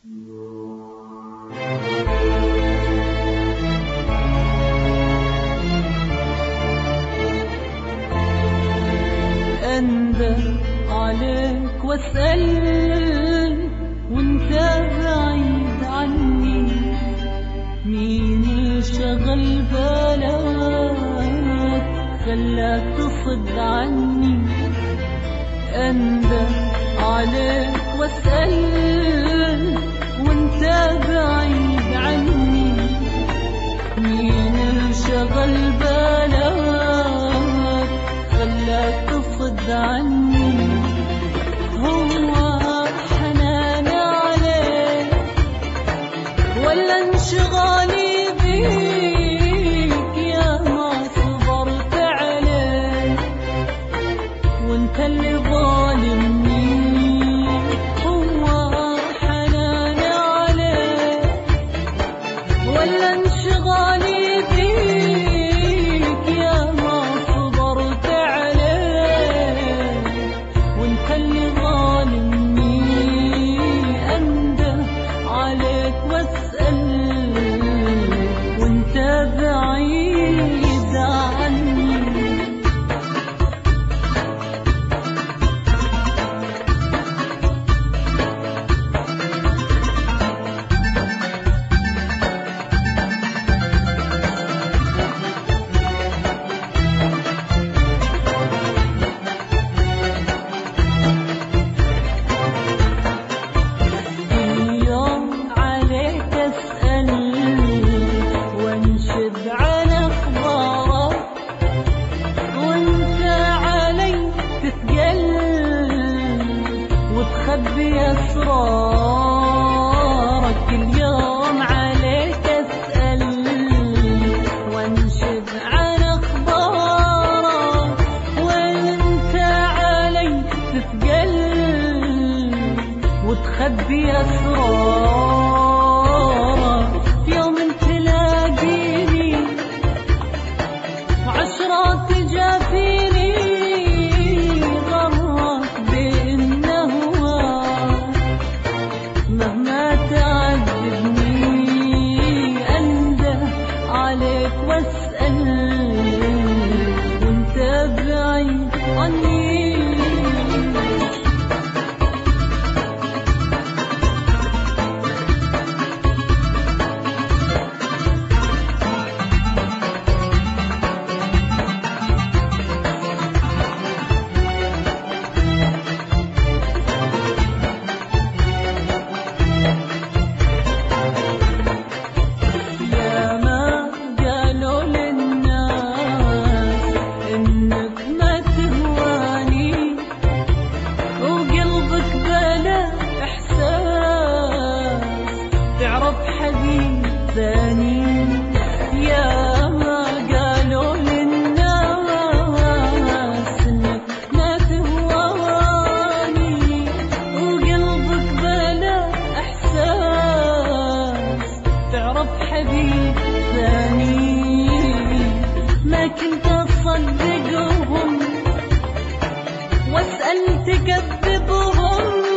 أندى عليك واسأل وانت بعيد عني مين شغل بالك خلاك تصد عني أندى عليك واسأل وانت بعيد عني مين شغل بالك خلاك تصد عني هو حنان عليك ولا انشغالي بيك يا ما صبرت عليك وانت اللي ظالمني هو حنان عليك ولا انشغالي بيك يا ما صبرت عليك وانت اللي ظالمني انده عليك واسأل وانت بعيد عني اليوم عليك اسأل وانشد عن اخبارك وانت علي تتقلب وتخبي اسرارك اليوم عليك اسأل وانشد عن اخبارك وانت علي تتقلب وتخبي اسرارك يوم تلاقيني وعشرة تجافيني غرك بإنه هواك مهما تعذبني أنده عليك واسأل وانت بعيد عني يا ما قالوا للناس انك ما تهواني وقلبك بلا احساس تعرف حبيب ثاني يا ما قالوا للناس انك ما تهواني وقلبك بلا احساس تعرف حبيب ثاني ما كنت اصدقهم واسال تكذبهم